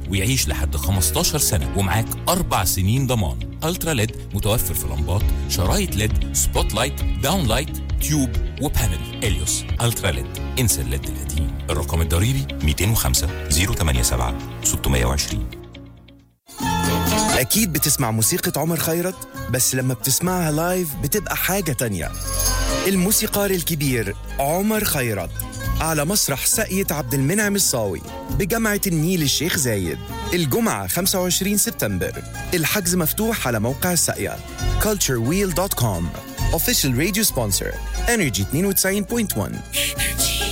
ويعيش لحد 15 سنة ومعاك أربع سنين ضمان ألترا ليد متوفر في لمبات شرايط ليد سبوت لايت داون لايت تيوب وبانل اليوس ألترا ليد انسى الليد القديم الرقم الضريبي 205 087 620 أكيد بتسمع موسيقى عمر خيرت بس لما بتسمعها لايف بتبقى حاجة تانية الموسيقار الكبير عمر خيرت على مسرح ساقية عبد المنعم الصاوي بجامعة النيل الشيخ زايد الجمعة 25 سبتمبر الحجز مفتوح على موقع ساقية culturewheel.com Official radio sponsor Energy 92.1